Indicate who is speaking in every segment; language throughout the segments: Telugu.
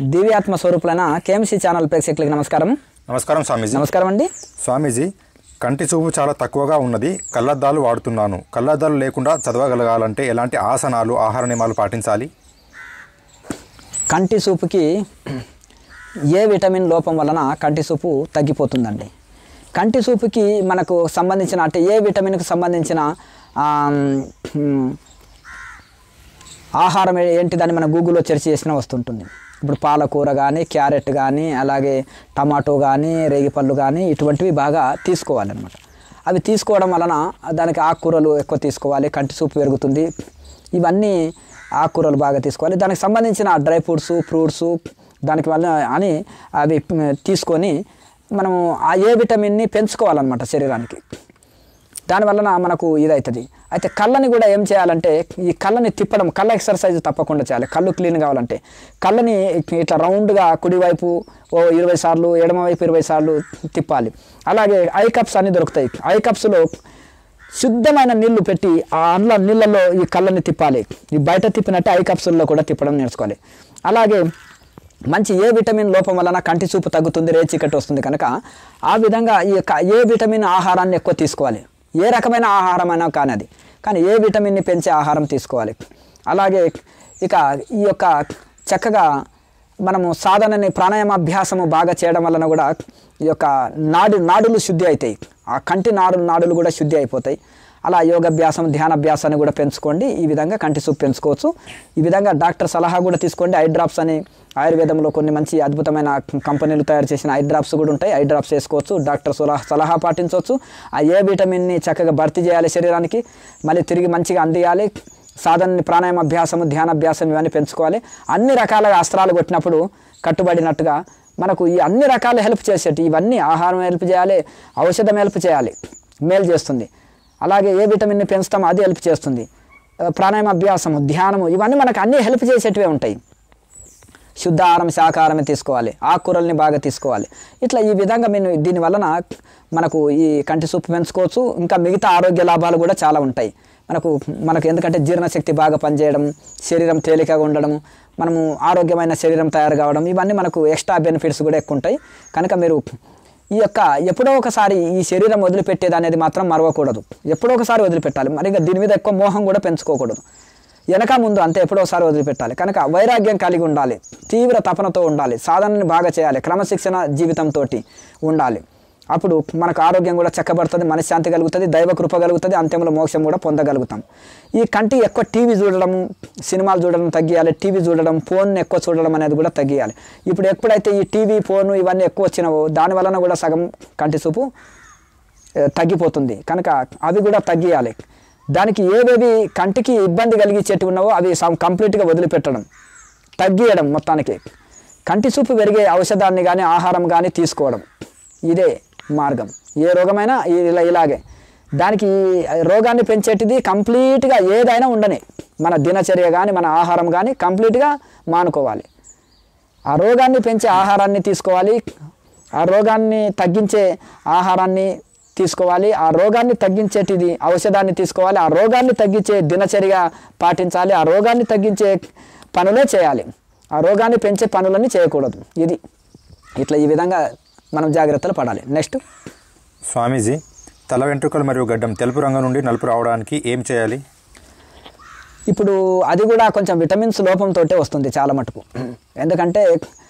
Speaker 1: దివ్యాత్మ స్వరూపులైన కేఎంసీ ఛానల్ ప్రేక్షకులకి నమస్కారం
Speaker 2: నమస్కారం స్వామీజీ
Speaker 1: నమస్కారం అండి
Speaker 2: స్వామీజీ కంటి చూపు చాలా తక్కువగా ఉన్నది కళ్ళద్దాలు వాడుతున్నాను కళ్ళద్దాలు లేకుండా చదవగలగాలంటే ఎలాంటి ఆసనాలు ఆహార నియమాలు పాటించాలి
Speaker 1: కంటి చూపుకి ఏ విటమిన్ లోపం వలన కంటి చూపు తగ్గిపోతుందండి కంటి చూపుకి మనకు సంబంధించిన అంటే ఏ విటమిన్కి సంబంధించిన ఆ, మ్, ఆహారం ఏ- ఏంటిదని మన గూగుల్లో సెర్చ్ చేసినా వస్తుంటుంది ఇప్పుడు పాలకూర కానీ క్యారెట్ కానీ అలాగే టమాటో కానీ రేగిపళ్ళు కానీ ఇటువంటివి బాగా తీసుకోవాలన్నమాట అవి తీసుకోవడం వలన దానికి ఆకుకూరలు ఎక్కువ తీసుకోవాలి కంటి చూపు పెరుగుతుంది ఇవన్నీ ఆకుకూరలు బాగా తీసుకోవాలి దానికి సంబంధించిన డ్రై ఫ్రూట్స్ ఫ్రూట్స్ దానికి వల్ల అని అవి మ్, తీసుకొని మనము ఆ ఏ విటమిన్ని పెంచుకోవాలన్నమాట శరీరానికి దానివలన మనకు ఇదవుతుంది అయితే కళ్ళని కూడా ఏం చేయాలంటే ఈ కళ్ళని తిప్పడం కళ్ళ ఎక్సర్సైజ్ తప్పకుండా చేయాలి కళ్ళు క్లీన్ కావాలంటే కళ్ళని ఇట్లా రౌండ్గా కుడివైపు ఓ ఇరవై సార్లు ఎడమవైపు ఇరవై సార్లు తిప్పాలి అలాగే ఐ కప్స్ అన్ని దొరుకుతాయి ఐ కప్స్లో శుద్ధమైన నీళ్లు పెట్టి ఆ అండ్ల నీళ్ళల్లో ఈ కళ్ళని తిప్పాలి ఈ బయట తిప్పినట్టే ఐ కప్సుల్లో కూడా తిప్పడం నేర్చుకోవాలి అలాగే మంచి ఏ విటమిన్ లోపం వలన కంటి చూపు తగ్గుతుంది రే చీకటి వస్తుంది కనుక ఆ విధంగా ఈ యొక్క ఏ విటమిన్ ఆహారాన్ని ఎక్కువ తీసుకోవాలి ఏ రకమైన ఆహారం అయినా కానీ అది కానీ ఏ విటమిన్ని పెంచే ఆహారం తీసుకోవాలి అలాగే ఇక ఈ యొక్క చక్కగా మనము సాధనని ప్రాణాయామాభ్యాసము బాగా చేయడం వలన కూడా ఈ యొక్క నాడు నాడులు శుద్ధి అవుతాయి ఆ కంటి నాడులు నాడులు కూడా శుద్ధి అయిపోతాయి అలా యోగాభ్యాసం ధ్యానాభ్యాసాన్ని కూడా పెంచుకోండి ఈ విధంగా కంటి చూపు పెంచుకోవచ్చు ఈ విధంగా డాక్టర్ సలహా కూడా తీసుకోండి ఐ డ్రాప్స్ అని ఆయుర్వేదంలో కొన్ని మంచి అద్భుతమైన కంపెనీలు తయారు చేసిన ఐ డ్రాప్స్ కూడా ఉంటాయి ఐ డ్రాప్స్ వేసుకోవచ్చు డాక్టర్ సలహా సలహా పాటించవచ్చు ఆ ఏ విటమిన్ని చక్కగా భర్తీ చేయాలి శరీరానికి మళ్ళీ తిరిగి మంచిగా అందియాలి సాధనని ప్రాణాయామ అభ్యాసము ధ్యానాభ్యాసం ఇవన్నీ పెంచుకోవాలి అన్ని రకాల అస్త్రాలు కొట్టినప్పుడు కట్టుబడినట్టుగా మనకు ఈ అన్ని రకాల హెల్ప్ చేసేటి ఇవన్నీ ఆహారం హెల్ప్ చేయాలి ఔషధం హెల్ప్ చేయాలి మేలు చేస్తుంది అలాగే ఏ విటమిన్ని పెంచుతామో అది హెల్ప్ చేస్తుంది ఆ, ప్రాణాయామ అభ్యాసము ధ్యానము ఇవన్నీ మనకు అన్ని హెల్ప్ చేసేటివే ఉంటాయి శుద్ధ ఆహారం శాకాహారమే తీసుకోవాలి ఆకుకూరల్ని బాగా తీసుకోవాలి ఇట్లా ఈ విధంగా మేము దీని వలన మనకు ఈ కంటి సూపు పెంచుకోవచ్చు ఇంకా మిగతా ఆరోగ్య లాభాలు కూడా చాలా ఉంటాయి మనకు మనకు ఎందుకంటే జీర్ణశక్తి బాగా పనిచేయడం శరీరం తేలికగా ఉండడం మనము ఆరోగ్యమైన శరీరం తయారు కావడం ఇవన్నీ మనకు ఎక్స్ట్రా బెనిఫిట్స్ కూడా ఎక్కువ ఉంటాయి కనుక మీరు ఈ యొక్క ఎప్పుడో ఒకసారి ఈ శరీరం వదిలిపెట్టేది అనేది మాత్రం మరవకూడదు ఎప్పుడో ఒకసారి వదిలిపెట్టాలి మరి ఇంకా దీని మీద ఎక్కువ మోహం కూడా పెంచుకోకూడదు వెనక ముందు అంతే ఎప్పుడో ఒకసారి వదిలిపెట్టాలి కనుక వైరాగ్యం కలిగి ఉండాలి తీవ్ర తపనతో ఉండాలి సాధనని బాగా చేయాలి క్రమశిక్షణ జీవితంతో ఉండాలి అప్పుడు మనకు ఆరోగ్యం కూడా చక్కబడుతుంది మనశ్శాంతి కలుగుతుంది దైవ కృప కలుగుతుంది అంత్యంలో మోక్షం కూడా పొందగలుగుతాం ఈ కంటి ఎక్కువ టీవీ చూడడం సినిమాలు చూడడం తగ్గియాలి టీవీ చూడడం ఫోన్ ఎక్కువ చూడడం అనేది కూడా తగ్గియాలి ఇప్పుడు ఎప్పుడైతే ఈ టీవీ ఫోన్ ఇవన్నీ ఎక్కువ వచ్చినావో దాని వలన కూడా సగం కంటి చూపు ఏ, తగ్గిపోతుంది కనుక అవి కూడా తగ్గియాలి దానికి ఏవేవి కంటికి ఇబ్బంది కలిగించేటి ఉన్నావో అవి సం- కంప్లీట్గా వదిలిపెట్టడం తగ్గియడం మొత్తానికి కంటి చూపు పెరిగే ఔషధాన్ని కానీ ఆహారం కానీ తీసుకోవడం ఇదే మార్గం ఏ రోగమైనా ఇ- ఇలా ఇలాగే దానికి ఈ రోగాన్ని పెంచేటిది కంప్లీట్గా ఏదైనా ఉండని మన దినచర్య కానీ మన ఆహారం కానీ కంప్లీట్గా మానుకోవాలి ఆ రోగాన్ని పెంచే ఆహారాన్ని తీసుకోవాలి ఆ రోగాన్ని తగ్గించే ఆహారాన్ని తీసుకోవాలి ఆ రోగాన్ని తగ్గించేటిది ఔషధాన్ని తీసుకోవాలి ఆ రోగాన్ని తగ్గించే దినచర్య పాటించాలి ఆ రోగాన్ని తగ్గించే పనులే చేయాలి ఆ రోగాన్ని పెంచే పనులన్నీ చేయకూడదు ఇది ఇట్లా ఈ విధంగా మనం జాగ్రత్తలు పడాలి నెక్స్ట్
Speaker 2: స్వామీజీ తల వెంట్రుకలు మరియు గడ్డం తెలుపు రంగు నుండి నలుపు రావడానికి ఏం చేయాలి
Speaker 1: ఇప్పుడు అది కూడా కొంచెం విటమిన్స్ లోపంతో వస్తుంది చాలా మటుకు ఎందుకంటే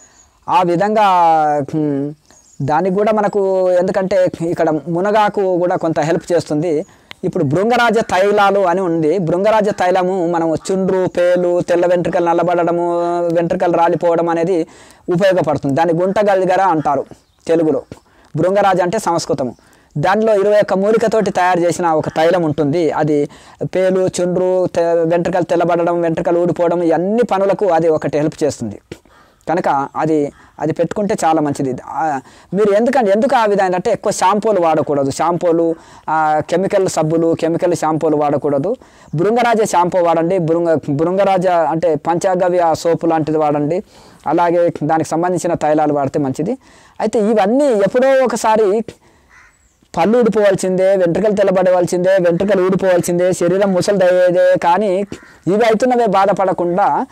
Speaker 1: ఆ విధంగా హ్మ్, దానికి కూడా మనకు ఎందుకంటే ఇక్కడ మునగాకు కూడా కొంత హెల్ప్ చేస్తుంది ఇప్పుడు భృంగరాజ తైలాలు అని ఉంది భృంగరాజ తైలము మనం చుండ్రు పేలు తెల్ల వెంట్రుకలు నల్లబడము వెంట్రుకలు రాలిపోవడం అనేది ఉపయోగపడుతుంది దాన్ని గుంటగలిగర అంటారు తెలుగులో భృంగరాజ అంటే సంస్కృతము దానిలో ఇరవై ఒక్క మూలికతోటి తయారు చేసిన ఒక తైలం ఉంటుంది అది పేలు చుండ్రు తె వెంట్రుకలు తెల్లబడడం వెంట్రుకలు ఊడిపోవడం ఇవన్నీ పనులకు అది ఒకటి హెల్ప్ చేస్తుంది కనుక అది అది పెట్టుకుంటే చాలా మంచిది ఆ, మీరు ఎందుకంటే ఎందుకు ఆ విధంగా అంటే ఎక్కువ షాంపూలు వాడకూడదు షాంపూలు ఆ, కెమికల్ సబ్బులు కెమికల్ షాంపూలు వాడకూడదు బృంగరాజ షాంపూ వాడండి బృంగ బృంగరాజ అంటే పంచగవ్య సోపు లాంటిది వాడండి అలాగే దానికి సంబంధించిన తైలాలు వాడితే మంచిది అయితే ఇవన్నీ ఎప్పుడో ఒకసారి పళ్ళు ఊడిపోవాల్సిందే వెంట్రుకలు తెల్లబడవలసిందే వెంట్రుకలు ఊడిపోవాల్సిందే శరీరం ముసలిదయ్యేదే కానీ ఇవి అవుతున్నవే బాధపడకుండా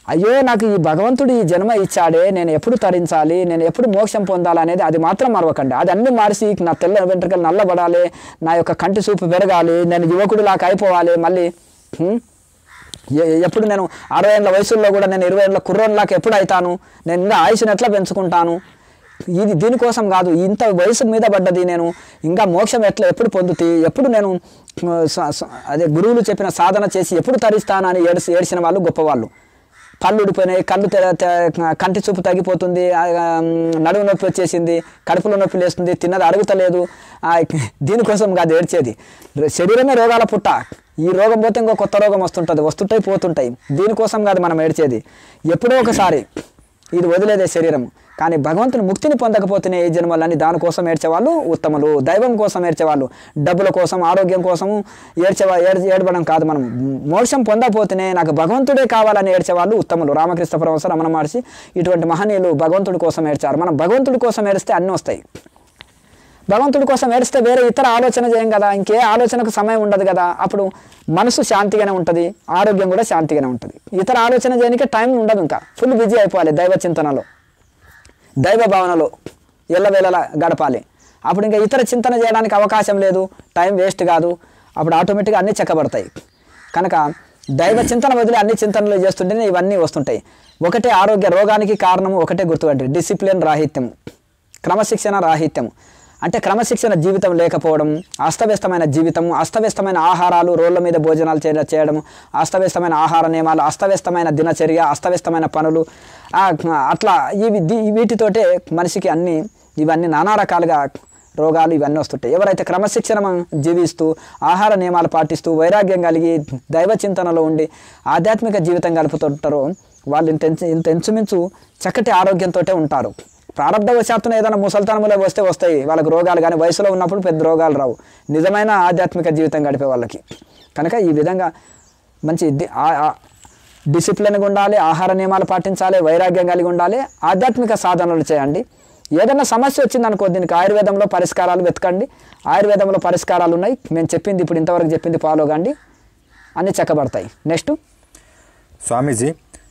Speaker 1: అయ్యో నాకు ఈ భగవంతుడు ఈ జన్మ ఇచ్చాడే నేను ఎప్పుడు తరించాలి నేను ఎప్పుడు మోక్షం పొందాలి అనేది అది మాత్రం మరవకండి అది అన్ని మార్చి నా తెల్ల వెంట్రుకలు నల్లబడాలి నా యొక్క కంటి చూపు పెరగాలి నేను యువకుడిలాగా అయిపోవాలి మళ్ళీ హ్మ్? ఎ- ఎప్పుడు నేను అరవై ఏళ్ళ వయసుల్లో కూడా నేను ఇరవై ఏళ్ళ కుర్రోన్లాగా ఎప్పుడు అవుతాను నేను ఇంకా ఆయుష్ని ఎట్లా పెంచుకుంటాను ఇది దీనికోసం కాదు ఇంత వయసు మీద పడ్డది నేను ఇంకా మోక్షం ఎట్లా ఎప్పుడు పొందుతీ ఎప్పుడు నేను ఆ, స- స- అదే గురువులు చెప్పిన సాధన చేసి ఎప్పుడు తరిస్తాను అని ఏడిసి ఏడిసిన వాళ్ళు గొప్పవాళ్ళు పళ్ళు ఊడిపోయినాయి కళ్ళు తె- తె- కంటి చూపు తగ్గిపోతుంది ఆ, ఆ, నడుము నొప్పి వచ్చేసింది కడుపులో నొప్పి లేస్తుంది తిన్నది అరుగుతలేదు ఆ, దీనికోసం కాదు ఏడ్చేది శరీరమే రోగాల పుట్ట ఈ రోగం పోతే ఇంకో కొత్త రోగం వస్తుంటుంది వస్తుంటాయి పోతుంటాయి దీనికోసం కాదు మనం ఏడ్చేది ఎప్పుడో ఒకసారి ఇది వదిలేదే శరీరం కానీ భగవంతుని ముక్తిని పొందకపోతేనే ఏ జన్మలని దానికోసం ఏడ్చేవాళ్ళు ఉత్తములు దైవం కోసం ఏడ్చేవాళ్ళు డబ్బుల కోసం ఆరోగ్యం కోసం ఏడ్చేవా ఏడ్ ఏడవడం కాదు మనం మోక్షం పొందకపోతేనే నాకు భగవంతుడే కావాలని ఏడ్చేవాళ్ళు ఉత్తములు రామకృష్ణ పరమహంస రమణ మహర్షి ఇటువంటి మహనీయులు భగవంతుడి కోసం ఏడ్చారు మనం భగవంతుడి కోసం ఏడిస్తే అన్నీ వస్తాయి భగవంతుడి కోసం ఏడిస్తే వేరే ఇతర ఆలోచన చేయం కదా ఇంకే ఆలోచనకు సమయం ఉండదు కదా అప్పుడు మనసు శాంతిగానే ఉంటుంది ఆరోగ్యం కూడా శాంతిగానే ఉంటుంది ఇతర ఆలోచన చేయడానికి టైం ఉండదు ఇంకా ఫుల్ బిజీ అయిపోవాలి దైవ చింతనలో దైవ భావనలో ఎల్లవేళలా గడపాలి అప్పుడు ఇంకా ఇతర చింతన చేయడానికి అవకాశం లేదు టైం వేస్ట్ కాదు అప్పుడు ఆటోమేటిక్గా అన్నీ చెక్కబడతాయి కనుక దైవ చింతన వదిలి అన్ని చింతనలు చేస్తుంటేనే ఇవన్నీ వస్తుంటాయి ఒకటే ఆరోగ్య రోగానికి కారణము ఒకటే గుర్తుపట్టి డిసిప్లిన్ రాహిత్యం క్రమశిక్షణ రాహిత్యం అంటే క్రమశిక్షణ జీవితం లేకపోవడం అస్తవ్యస్తమైన జీవితం అస్తవ్యస్తమైన ఆహారాలు రోడ్ల మీద భోజనాలు చేయ చేయడం అస్తవ్యస్తమైన ఆహార నియమాలు అస్తవ్యస్తమైన దినచర్య అస్తవ్యస్తమైన పనులు ఆ, అట్లా ఇవి దీ- వీటితోటే మనిషికి అన్ని ఇవన్నీ నానా రకాలుగా రోగాలు ఇవన్నీ వస్తుంటాయి ఎవరైతే క్రమశిక్షణ జీవిస్తూ ఆహార నియమాలు పాటిస్తూ వైరాగ్యం కలిగి దైవ చింతనలో ఉండి ఆధ్యాత్మిక జీవితం గడుపుతుంటారో వాళ్ళు ఇంత ఇంచు- ఇంత ఇంచుమించు చక్కటి ఆరోగ్యంతో ఉంటారు ప్రారంభవశాత్తున ఏదైనా ముసల్తనములో వస్తే వస్తాయి వాళ్ళకి రోగాలు కానీ వయసులో ఉన్నప్పుడు పెద్ద రోగాలు రావు నిజమైన ఆధ్యాత్మిక జీవితం గడిపే వాళ్ళకి కనుక ఈ విధంగా మంచి ది- ఆ- ఆ- డిసిప్లిన్గా ఉండాలి ఆహార నియమాలు పాటించాలి వైరాగ్యం కలిగి ఉండాలి ఆధ్యాత్మిక సాధనలు చేయండి ఏదైనా సమస్య వచ్చిందనుకో దీనికి ఆయుర్వేదంలో పరిష్కారాలు వెతకండి ఆయుర్వేదంలో పరిష్కారాలు ఉన్నాయి మేము చెప్పింది ఇప్పుడు ఇంతవరకు చెప్పింది ఫాలో కండి అన్నీ చెక్కబడతాయి నెక్స్ట్
Speaker 2: స్వామీజీ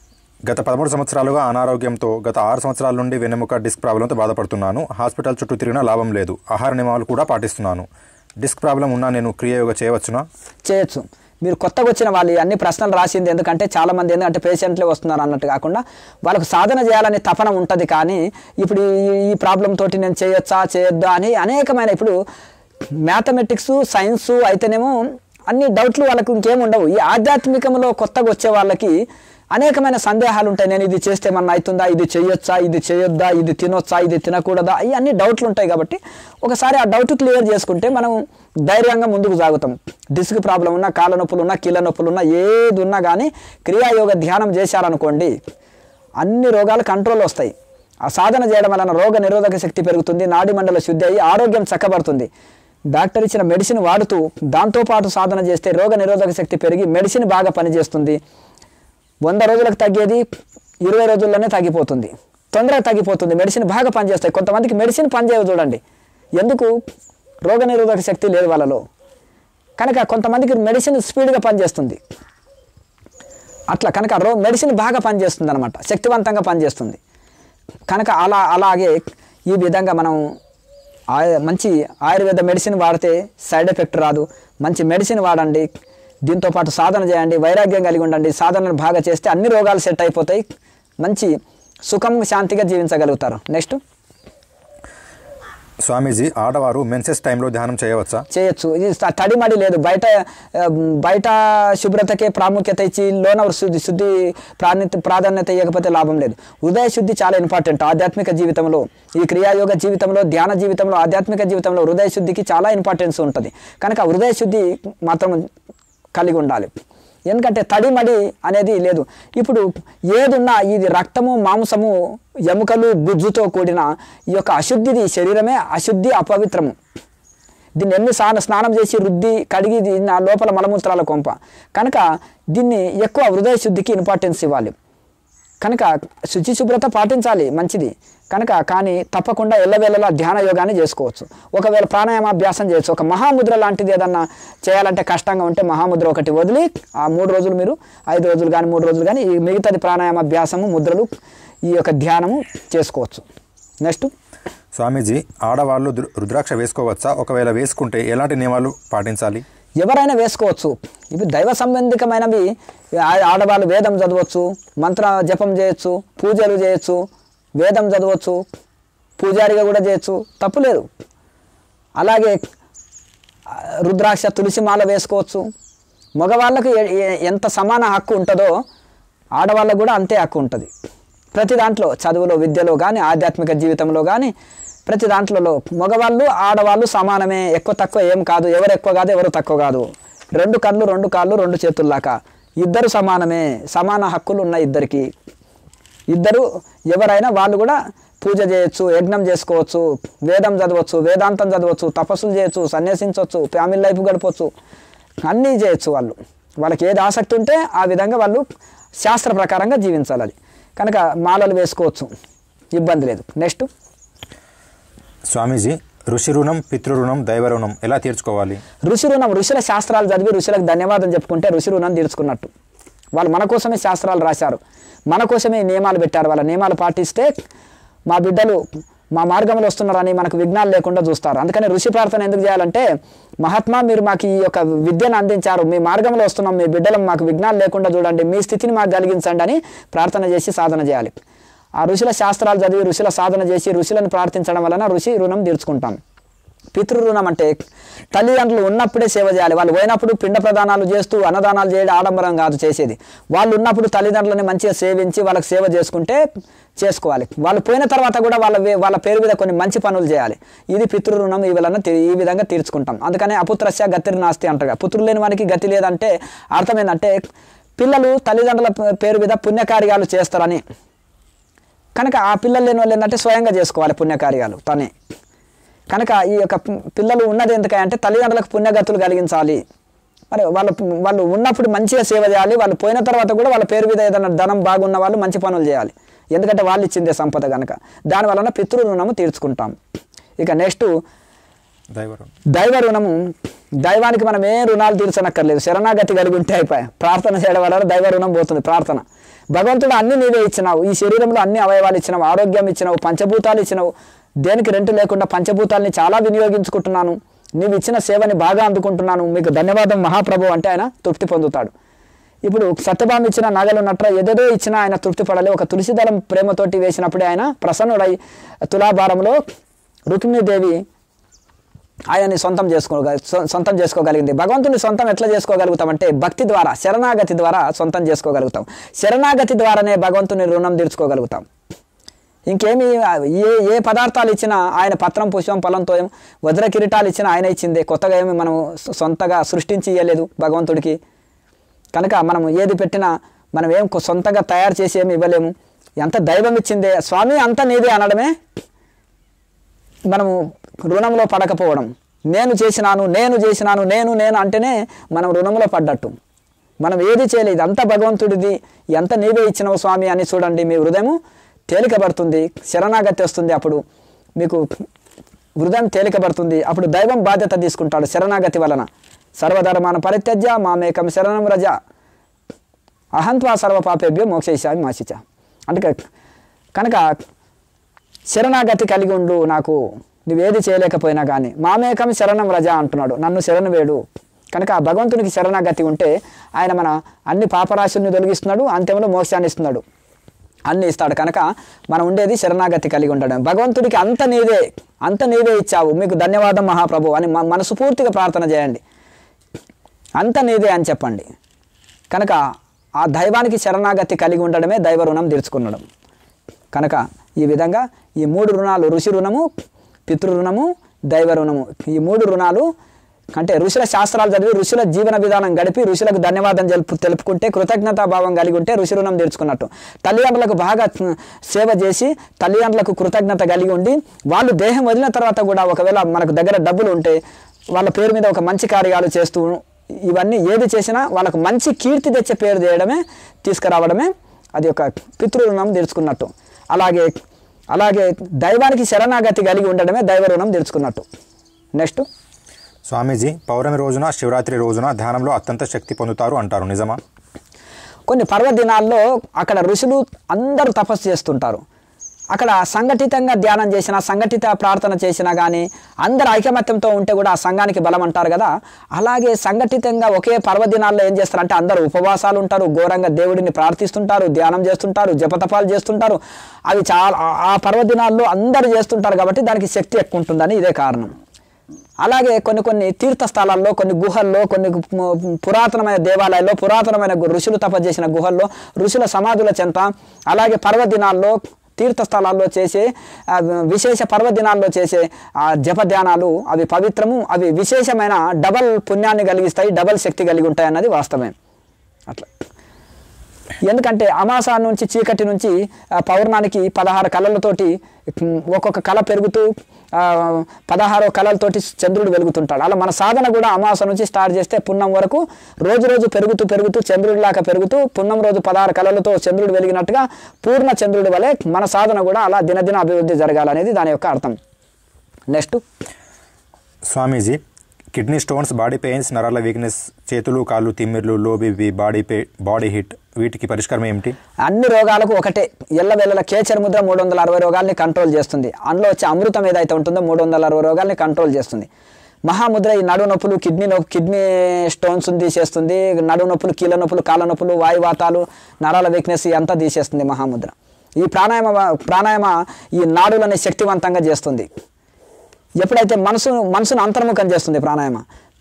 Speaker 2: గత పదమూడు సంవత్సరాలుగా అనారోగ్యంతో గత ఆరు సంవత్సరాల నుండి వెన్నెముక డిస్క్ ప్రాబ్లంతో బాధపడుతున్నాను హాస్పిటల్ చుట్టూ తిరిగినా లాభం లేదు ఆహార నియమాలు కూడా పాటిస్తున్నాను డిస్క్ ప్రాబ్లం ఉన్నా నేను క్రియాయోగ చేయవచ్చునా
Speaker 1: చేయొచ్చు మీరు కొత్తగా వచ్చిన వాళ్ళు ఈ అన్ని ప్రశ్నలు రాసింది ఎందుకంటే చాలామంది ఎందుకంటే పేషెంట్లే వస్తున్నారు అన్నట్టు కాకుండా వాళ్ళకు సాధన చేయాలనే తపన ఉంటుంది కానీ ఇప్పుడు ఈ- ఈ ప్రాబ్లం తోటి నేను చేయొచ్చా చేయొద్దా అని అనేకమైన ఇప్పుడు మ్యాథమెటిక్స్ సైన్స్ అయితేనేమో అన్ని డౌట్లు వాళ్ళకు ఇంకేం ఉండవు ఈ ఆధ్యాత్మికంలో కొత్తగా వచ్చే వాళ్ళకి అనేకమైన సందేహాలు ఉంటాయి నేను ఇది చేస్తే ఏమన్నా అవుతుందా ఇది చేయొచ్చా ఇది చేయొద్దా ఇది తినొచ్చా ఇది తినకూడదా ఇవి అన్ని డౌట్లు ఉంటాయి కాబట్టి ఒకసారి ఆ డౌట్ క్లియర్ చేసుకుంటే మనం ధైర్యంగా ముందుకు సాగుతాం డిస్క్ ప్రాబ్లం ఉన్నా కాళ్ళ నొప్పులు ఉన్నా కీళ్ళ నొప్పులు ఉన్నా ఏది ఉన్నా కానీ క్రియాయోగ ధ్యానం చేశారనుకోండి అన్ని రోగాలు కంట్రోల్ వస్తాయి ఆ సాధన చేయడం వలన రోగ నిరోధక శక్తి పెరుగుతుంది నాడి మండల శుద్ధి అయ్యి ఆరోగ్యం చక్కబడుతుంది డాక్టర్ ఇచ్చిన మెడిసిన్ వాడుతూ దాంతోపాటు సాధన చేస్తే రోగ నిరోధక శక్తి పెరిగి మెడిసిన్ బాగా పనిచేస్తుంది వంద రోజులకు తగ్గేది ఇరవై రోజుల్లోనే తగ్గిపోతుంది తొందరగా తగ్గిపోతుంది మెడిసిన్ బాగా పనిచేస్తాయి కొంతమందికి మెడిసిన్ పనిచేయవు చూడండి ఎందుకు రోగ నిరోధక శక్తి లేదు వాళ్ళలో కనుక కొంతమందికి మెడిసిన్ స్పీడ్గా పనిచేస్తుంది అట్లా కనుక రో మెడిసిన్ బాగా పనిచేస్తుంది అనమాట శక్తివంతంగా పనిచేస్తుంది కనుక అలా అలాగే ఈ విధంగా మనం ఆయ- మంచి ఆయుర్వేద మెడిసిన్ వాడితే సైడ్ ఎఫెక్ట్ రాదు మంచి మెడిసిన్ వాడండి దీంతో పాటు సాధన చేయండి వైరాగ్యం కలిగి ఉండండి సాధనను బాగా చేస్తే అన్ని రోగాలు సెట్ అయిపోతాయి మంచి సుఖం శాంతిగా జీవించగలుగుతారు నెక్స్ట్
Speaker 2: స్వామీజీ ఆడవారు మెన్సెస్ టైంలో ధ్యానం చేయవచ్చా
Speaker 1: చేయొచ్చు ఇది త- తడిమడి లేదు బయట ఆ, బయట శుభ్రతకే ప్రాముఖ్యత ఇచ్చి లోన శుద్ధి శుద్ధి ప్రాధాన్యత ప్రాధాన్యత ఇవ్వకపోతే లాభం లేదు హృదయ శుద్ధి చాలా ఇంపార్టెంట్ ఆధ్యాత్మిక జీవితంలో ఈ క్రియాయోగ జీవితంలో ధ్యాన జీవితంలో ఆధ్యాత్మిక జీవితంలో హృదయ శుద్ధికి చాలా ఇంపార్టెన్స్ ఉంటుంది కనుక హృదయ శుద్ధి మాత్రం కలిగి ఉండాలి ఎందుకంటే తడిమడి అనేది లేదు ఇప్పుడు ఏదున్నా ఇది రక్తము మాంసము ఎముకలు గుజ్జుతో కూడిన ఈ యొక్క అశుద్ధిది శరీరమే అశుద్ధి అపవిత్రము దీన్ని ఎన్ని స్నాన స్నానం చేసి రుద్ది కడిగి ఇది నా లోపల మలమూత్రాల కొంప కనుక దీన్ని ఎక్కువ హృదయ శుద్ధికి ఇంపార్టెన్స్ ఇవ్వాలి కనుక శుచి శుభ్రత పాటించాలి మంచిది కనుక కానీ తప్పకుండా ఎల్లవేళలా ధ్యాన యోగాన్ని చేసుకోవచ్చు ఒకవేళ ప్రాణాయామాభ్యాసం చేయొచ్చు ఒక మహాముద్ర లాంటిది ఏదన్నా చేయాలంటే కష్టంగా ఉంటే మహాముద్ర ఒకటి వదిలి ఆ మూడు రోజులు మీరు ఐదు రోజులు కానీ మూడు రోజులు కానీ ఈ మిగతాది ప్రాణాయామాభ్యాసము ముద్రలు ఈ యొక్క ధ్యానము చేసుకోవచ్చు నెక్స్ట్
Speaker 2: స్వామీజీ ఆడవాళ్ళు రు- రుద్రాక్ష వేసుకోవచ్చా ఒకవేళ వేసుకుంటే ఎలాంటి నియమాలు పాటించాలి
Speaker 1: ఎవరైనా వేసుకోవచ్చు ఇవి దైవ సంబంధికమైనవి ఆ- ఆడవాళ్ళు వేదం చదవచ్చు మంత్ర జపం చేయొచ్చు పూజలు చేయొచ్చు వేదం చదవచ్చు పూజారిగా కూడా చేయొచ్చు తప్పులేదు అలాగే ఆ, రుద్రాక్ష తులసి మాల వేసుకోవచ్చు మగవాళ్ళకు ఎ- ఎ- ఎంత సమాన హక్కు ఉంటుందో ఆడవాళ్ళకు కూడా అంతే హక్కు ఉంటుంది ప్రతి దాంట్లో చదువులో విద్యలో కానీ ఆధ్యాత్మిక జీవితంలో కానీ ప్రతి దాంట్లో మగవాళ్ళు ఆడవాళ్ళు సమానమే ఎక్కువ తక్కువ ఏం కాదు ఎవరు ఎక్కువ కాదు ఎవరు తక్కువ కాదు రెండు కళ్ళు రెండు కాళ్ళు రెండు చేతుల్లాక ఇద్దరు సమానమే సమాన హక్కులు ఉన్నాయి ఇద్దరికి ఇద్దరు ఎవరైనా వాళ్ళు కూడా పూజ చేయొచ్చు యజ్ఞం చేసుకోవచ్చు వేదం చదవచ్చు వేదాంతం చదవచ్చు తపస్సులు చేయొచ్చు సన్యాసించవచ్చు ఫ్యామిలీ లైఫ్ గడపవచ్చు అన్నీ చేయొచ్చు వాళ్ళు వాళ్ళకి ఏది ఆసక్తి ఉంటే ఆ విధంగా వాళ్ళు శాస్త్ర ప్రకారంగా జీవించాలి అది కనుక మాలలు వేసుకోవచ్చు ఇబ్బంది లేదు నెక్స్ట్
Speaker 2: స్వామీజీ ఋషి రుణం పితృ రుణం దైవ రుణం ఎలా తీర్చుకోవాలి
Speaker 1: ఋషి రుణం ఋషుల శాస్త్రాలు చదివి ఋషులకు ధన్యవాదం చెప్పుకుంటే ఋషి రుణం తీర్చుకున్నట్టు వాళ్ళు మన కోసమే శాస్త్రాలు రాశారు మన కోసమే ఈ నియమాలు పెట్టారు వాళ్ళ నియమాలు పాటిస్తే మా బిడ్డలు మా మార్గంలో వస్తున్నారని మనకు విఘ్నాలు లేకుండా చూస్తారు అందుకని ఋషి ప్రార్థన ఎందుకు చేయాలంటే మహాత్మా మీరు మాకు ఈ యొక్క విద్యను అందించారు మీ మార్గంలో వస్తున్నాం మీ బిడ్డలు మాకు విఘ్నాలు లేకుండా చూడండి మీ స్థితిని మాకు కలిగించండి అని ప్రార్థన చేసి సాధన చేయాలి ఆ ఋషుల శాస్త్రాలు చదివి ఋషుల సాధన చేసి ఋషులను ప్రార్థించడం వలన ఋషి రుణం తీర్చుకుంటాం పితృ రుణం అంటే తల్లిదండ్రులు ఉన్నప్పుడే సేవ చేయాలి వాళ్ళు పోయినప్పుడు పిండ ప్రదానాలు చేస్తూ అన్నదానాలు చేయడం ఆడంబరం కాదు చేసేది వాళ్ళు ఉన్నప్పుడు తల్లిదండ్రులని మంచిగా సేవించి వాళ్ళకి సేవ చేసుకుంటే చేసుకోవాలి వాళ్ళు పోయిన తర్వాత కూడా వాళ్ళ వే- వాళ్ళ పేరు మీద కొన్ని మంచి పనులు చేయాలి ఇది పితృ రుణం ఈ వలన తీ- ఈ విధంగా తీర్చుకుంటాం అందుకని అపుత్రస్య గతిర్ నాస్తి అంటారు పుత్రులు లేని వానికి గతి లేదంటే అర్థం ఏంటంటే పిల్లలు తల్లిదండ్రుల ప- పేరు మీద పుణ్యకార్యాలు చేస్తారని కనుక ఆ పిల్లలు లేని వాళ్ళు ఏంటంటే స్వయంగా చేసుకోవాలి పుణ్యకార్యాలు తనే కనుక ఈ యొక్క పి- పిల్లలు ఉన్నది ఎందుకంటే తల్లిదండ్రులకు పుణ్యగతులు కలిగించాలి మరి వాళ్ళు వాళ్ళు ఉన్నప్పుడు మంచిగా సేవ చేయాలి వాళ్ళు పోయిన తర్వాత కూడా వాళ్ళ పేరు మీద ఏదైనా ధనం బాగున్న వాళ్ళు మంచి పనులు చేయాలి ఎందుకంటే వాళ్ళు ఇచ్చిందే సంపద కనుక దాని వలన పితృ రుణము తీర్చుకుంటాం ఇక నెక్స్ట్
Speaker 2: దైవ రుణం
Speaker 1: దైవ రుణము దైవానికి మనం ఏ రుణాలు తీర్చనక్కర్లేదు శరణాగతి కలిగి ఉంటే అయిపోయి ప్రార్థన చేయడం వల్ల దైవ రుణం పోతుంది ప్రార్థన భగవంతుడు అన్ని నీవే ఇచ్చినావు ఈ శరీరంలో అన్ని అవయవాలు ఇచ్చినావు ఆరోగ్యం ఇచ్చినావు పంచభూతాలు ఇచ్చినావు దేనికి రెంటు లేకుండా పంచభూతాలని చాలా వినియోగించుకుంటున్నాను నీవు ఇచ్చిన సేవని బాగా అందుకుంటున్నాను మీకు ధన్యవాదం మహాప్రభు అంటే ఆయన తృప్తి పొందుతాడు ఇప్పుడు సత్యభామ ఇచ్చిన నగలు నట్ర ఏదేదో ఇచ్చినా ఆయన తృప్తి పడాలి ఒక తులసి దళం ప్రేమతోటి వేసినప్పుడే ఆయన ప్రసన్నుడై తులాభారంలో రుక్మిణీదేవి ఆయన్ని సొంతం చేసుకోగ సొ- సొంతం చేసుకోగలిగింది భగవంతుని సొంతం ఎట్లా చేసుకోగలుగుతామంటే భక్తి ద్వారా శరణాగతి ద్వారా సొంతం చేసుకోగలుగుతాం శరణాగతి ద్వారానే భగవంతుని రుణం తీర్చుకోగలుగుతాం ఇంకేమి ఏ ఏ పదార్థాలు ఇచ్చినా ఆయన పత్రం పుష్పం పొలంతో ఏం వజ్ర కిరీటాలు ఇచ్చినా ఆయన ఇచ్చిందే కొత్తగా ఏమి మనం సొ- సొంతగా సృష్టించి ఇవ్వలేదు భగవంతుడికి కనుక మనం ఏది పెట్టినా మనం ఏం కొ- సొంతంగా తయారు చేసి ఏమి ఇవ్వలేము ఎంత దైవం ఇచ్చిందే స్వామి అంత నీదే అనడమే మనము రుణంలో పడకపోవడం నేను చేసినాను నేను చేసినాను నేను నేను అంటేనే మనం రుణంలో పడ్డట్టు మనం ఏది చేయలేదు అంత భగవంతుడిది ఎంత నీవే ఇచ్చినవు స్వామి అని చూడండి మీ హృదయం తేలికబడుతుంది శరణాగతి వస్తుంది అప్పుడు మీకు హృదయం తేలికబడుతుంది అప్పుడు దైవం బాధ్యత తీసుకుంటాడు శరణాగతి వలన సర్వధర్మాన పరిత్యజ్య మామేకం శరణం రజ అహంత్వా సర్వ పాపేభ్యో మోక్షయిషామి మాసిచ అంటే కనుక శరణాగతి కలిగి ఉండు నాకు నువ్వేది చేయలేకపోయినా కానీ మామేకం శరణం రజ అంటున్నాడు నన్ను శరణు వేడు కనుక ఆ భగవంతునికి శరణాగతి ఉంటే ఆయన మన అన్ని పాపరాశుల్ని తొలగిస్తున్నాడు అంత్యంలో మోక్షాన్ని ఇస్తున్నాడు అన్ని ఇస్తాడు కనుక మనం ఉండేది శరణాగతి కలిగి ఉండడం భగవంతుడికి అంత నీవే అంత నీవే ఇచ్చావు మీకు ధన్యవాదం మహాప్రభు అని మ- మనసుపూర్తిగా ప్రార్థన చేయండి అంత నీదే అని చెప్పండి కనుక ఆ దైవానికి శరణాగతి కలిగి ఉండడమే దైవ రుణం తీర్చుకునడం కనుక ఈ విధంగా ఈ మూడు రుణాలు ఋషి రుణము పితృ రుణము దైవ రుణము ఈ మూడు రుణాలు అంటే ఋషుల శాస్త్రాలు చదివి ఋషుల జీవన విధానం గడిపి ఋషులకు ధన్యవాదం తెలుపు తెలుపుకుంటే కృతజ్ఞతాభావం కలిగి ఉంటే ఋషి రుణం తీర్చుకున్నట్టు తల్లిదండ్రులకు బాగా మ్, సేవ చేసి తల్లిదండ్రులకు కృతజ్ఞత కలిగి ఉండి వాళ్ళు దేహం వదిలిన తర్వాత కూడా ఒకవేళ మనకు దగ్గర డబ్బులు ఉంటే వాళ్ళ పేరు మీద ఒక మంచి కార్యాలు చేస్తూ ఇవన్నీ ఏది చేసినా వాళ్ళకు మంచి కీర్తి తెచ్చే పేరు చేయడమే తీసుకురావడమే అది ఒక పితృ రుణం తీర్చుకున్నట్టు అలాగే అలాగే దైవానికి శరణాగతి కలిగి ఉండడమే దైవ రుణం తెరుచుకున్నట్టు నెక్స్ట్
Speaker 2: స్వామీజీ పౌర్ణమి రోజున శివరాత్రి రోజున ధ్యానంలో అత్యంత శక్తి పొందుతారు అంటారు నిజమా
Speaker 1: కొన్ని పర్వదినాల్లో అక్కడ ఋషులు అందరూ తపస్సు చేస్తుంటారు అక్కడ సంఘటితంగా ధ్యానం చేసినా సంఘటిత ప్రార్థన చేసినా కానీ అందరు ఐకమత్యంతో ఉంటే కూడా ఆ సంఘానికి బలం అంటారు కదా అలాగే సంఘటితంగా ఒకే పర్వదినాల్లో ఏం చేస్తారంటే అందరూ ఉపవాసాలు ఉంటారు ఘోరంగా దేవుడిని ప్రార్థిస్తుంటారు ధ్యానం చేస్తుంటారు జపతపాలు చేస్తుంటారు అవి చాలా ఆ- ఆ పర్వదినాల్లో అందరూ చేస్తుంటారు కాబట్టి దానికి శక్తి ఎక్కువ ఉంటుందని ఇదే కారణం అలాగే కొన్ని కొన్ని తీర్థ స్థలాల్లో కొన్ని గుహల్లో కొన్ని పు- పురాతనమైన దేవాలయాల్లో పురాతనమైన గు- ఋషులు తప చేసిన గుహల్లో ఋషుల సమాధుల చెంత అలాగే పర్వదినాల్లో తీర్థ స్థలాల్లో చేసే ఆ, విశేష పర్వదినాల్లో చేసే ఆ జప ధ్యానాలు అవి పవిత్రము అవి విశేషమైన డబల్ పుణ్యాన్ని కలిగిస్తాయి డబల్ శక్తి కలిగి ఉంటాయి అన్నది వాస్తవమే అట్లా ఎందుకంటే అమాస నుంచి చీకటి నుంచి ఆ, పౌర్ణానికి పదహారు కళలతోటి ఉమ్, ఒక్కొక్క కళ పెరుగుతూ ఆ, పదహారో కళలతోటి చంద్రుడు వెలుగుతుంటాడు అలా మన సాధన కూడా అమాస నుంచి స్టార్ట్ చేస్తే పున్నం వరకు రోజు రోజు పెరుగుతూ పెరుగుతూ చంద్రుడిలాగా పెరుగుతూ పున్నం రోజు పదహారు కళలతో చంద్రుడు వెలిగినట్టుగా పూర్ణ చంద్రుడి వలె మన సాధన కూడా అలా దినదిన అభివృద్ధి జరగాలనేది దాని యొక్క అర్థం next
Speaker 2: Swamiji kidney stones body pains నరాల వీక్నెస్ చేతులు కాళ్ళు తిమ్మిర్లు లో బీపీ బాడీ పే బాడీ హిట్ వీటికి పరిష్కారం ఏమిటి
Speaker 1: అన్ని రోగాలకు ఒకటే ఎల్లవెల్లల కేచర్ ముద్ర మూడు వందల అరవై రోగాల్ని కంట్రోల్ చేస్తుంది అందులో వచ్చే అమృతం ఏదైతే ఉంటుందో మూడు వందల అరవై రోగాల్ని కంట్రోల్ చేస్తుంది మహాముద్ర ఈ నడు నొప్పులు కిడ్నీ నొప్పి కిడ్నీ స్టోన్స్ తీసేస్తుంది నడు నొప్పులు కీళ్ళ నొప్పులు కాళ్ళ నొప్పులు వాయువాతాలు నరాల వీక్నెస్ అంతా తీసేస్తుంది మహాముద్ర ఈ ప్రాణాయామ ప్రాణాయామ ఈ నాడులని శక్తివంతంగా చేస్తుంది ఎప్పుడైతే మనసు మనసును అంతర్ముఖం చేస్తుంది ప్రాణాయామ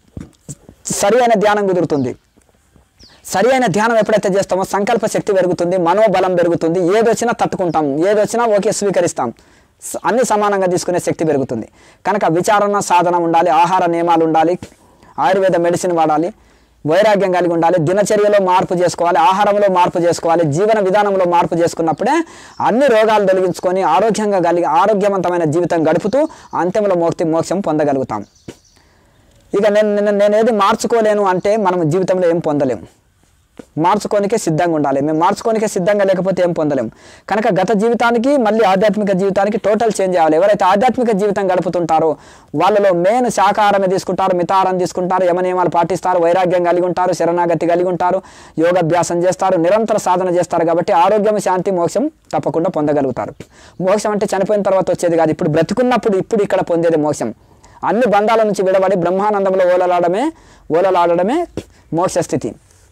Speaker 1: సరి అయిన ధ్యానం కుదురుతుంది సరి అయిన ధ్యానం ఎప్పుడైతే చేస్తామో సంకల్ప శక్తి పెరుగుతుంది మనోబలం పెరుగుతుంది ఏదొచ్చినా తట్టుకుంటాం ఏదొచ్చినా ఓకే స్వీకరిస్తాం స- అన్ని సమానంగా తీసుకునే శక్తి పెరుగుతుంది కనుక విచారణ సాధన ఉండాలి ఆహార నియమాలు ఉండాలి ఆయుర్వేద మెడిసిన్ వాడాలి వైరాగ్యం కలిగి ఉండాలి దినచర్యలో మార్పు చేసుకోవాలి ఆహారంలో మార్పు చేసుకోవాలి జీవన విధానంలో మార్పు చేసుకున్నప్పుడే అన్ని రోగాలు తొలగించుకొని ఆరోగ్యంగా కలిగి ఆరోగ్యవంతమైన జీవితం గడుపుతూ అంత్యంలో మోక్తి మోక్షం పొందగలుగుతాం ఇక నేను నేను నేనేది మార్చుకోలేను అంటే మనం జీవితంలో ఏం పొందలేము మార్చుకోనికే సిద్ధంగా ఉండాలి మేము మార్చుకోనికే సిద్ధంగా లేకపోతే ఏం పొందలేము కనుక గత జీవితానికి మళ్ళీ ఆధ్యాత్మిక జీవితానికి టోటల్ చేంజ్ అవ్వాలి ఎవరైతే ఆధ్యాత్మిక జీవితం గడుపుతుంటారో వాళ్ళలో మెయిన్ శాకాహారమే తీసుకుంటారు మితాహారం తీసుకుంటారు యమనియమాలు పాటిస్తారు వైరాగ్యం కలిగి ఉంటారు శరణాగతి కలిగి ఉంటారు యోగాభ్యాసం చేస్తారు నిరంతర సాధన చేస్తారు కాబట్టి ఆరోగ్యం శాంతి మోక్షం తప్పకుండా పొందగలుగుతారు మోక్షం అంటే చనిపోయిన తర్వాత వచ్చేది కాదు ఇప్పుడు బ్రతుకున్నప్పుడు ఇప్పుడు ఇక్కడ పొందేది మోక్షం అన్ని బంధాల నుంచి విడబడి బ్రహ్మానందంలో ఓలలాడమే ఓలలాడడమే మోక్ష స్థితి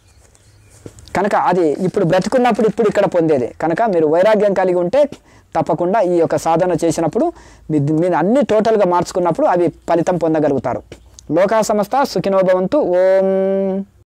Speaker 1: కనుక అది ఇప్పుడు బ్రతుకున్నప్పుడు ఇప్పుడు ఇక్కడ పొందేది కనుక మీరు వైరాగ్యం కలిగి ఉంటే తప్పకుండా ఈ యొక్క సాధన చేసినప్పుడు మీ మీరు అన్ని టోటల్గా మార్చుకున్నప్పుడు అవి ఫలితం పొందగలుగుతారు లోకా సంస్థ సుఖినోభవంతు ఓం